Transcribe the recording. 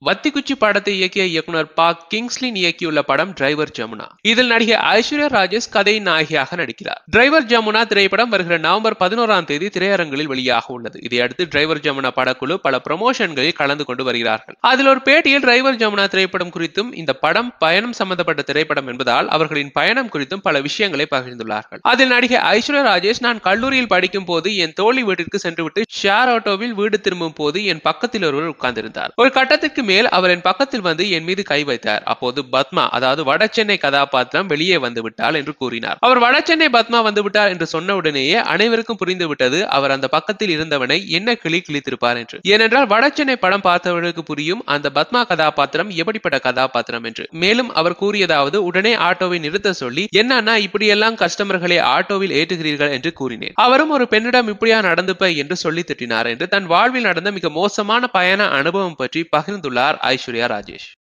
வத்திக்குச்சி படத்தை இயக்கிய இயக்குனர் பா கிங்ஸ்லின் இயக்கியுள்ள படம் டிரைவர் ஜமுனா இதில் நடிகை ஐஸ்வர்யா ராஜேஷ் கதையின் நாயகியாக நடிக்கிறார் டிரைவர் ஜமுனா திரைப்படம் வருகிற நவம்பர் பதினோராம் தேதி திரையரங்களில் வெளியாக உள்ளது இதையடுத்து டிரைவர் ஜமுனா படக்குழு பல ப்ரமோஷன்களில் கலந்து கொண்டு வருகிறார்கள் அதில் ஒரு பேட்டியில் டிரைவர் ஜமுனா திரைப்படம் குறித்தும் இந்த படம் பயணம் சம்பந்தப்பட்ட திரைப்படம் என்பதால் அவர்களின் பயணம் குறித்தும் பல விஷயங்களை பகிர்ந்துள்ளார்கள் அதில் நடிகை ஐஸ்வர்யா ராஜேஷ் நான் கல்லூரியில் படிக்கும் போது என் தோழி வீட்டிற்கு சென்றுவிட்டு ஷேர் ஆட்டோவில் வீடு திரும்பும் போது என் பக்கத்தில் ஒருவர் உட்கார்ந்திருந்தார் ஒரு கட்டத்திற்கு மேல் அவர் என் பக்கத்தில் வந்து என் மீது கை வைத்தார் அப்போது பத்மா அதாவது வடசென்னை கதாபாத்திரம் வெளியே வந்து விட்டாள் என்று கூறினார் அவர் வடசென்னை பத்மா வந்து விட்டார் என்று சொன்ன உடனேயே அனைவருக்கும் புரிந்து விட்டது அவர் அந்த பக்கத்தில் இருந்தவனை என்ன கிளி கிழித்திருப்பார் என்று ஏனென்றால் வடசென்னை படம் பார்த்தவர்களுக்கு புரியும் அந்த பத்மா கதாபாத்திரம் எப்படிப்பட்ட கதாபாத்திரம் என்று மேலும் அவர் கூறியதாவது உடனே ஆட்டோவை நிறுத்த சொல்லி என்னன்னா இப்படியெல்லாம் கஸ்டமர்களை ஆட்டோவில் ஏற்றுகிறீர்கள் என்று கூறினேன் அவரும் ஒரு பெண்ணிடம் இப்படியா நடந்துப்ப என்று சொல்லி திட்டினார் என்று தன் வாழ்வில் நடந்த மிக மோசமான பயண அனுபவம் பற்றி பகிர்ந்துள்ளார் ஐஸ்வர்யா ராஜேஷ்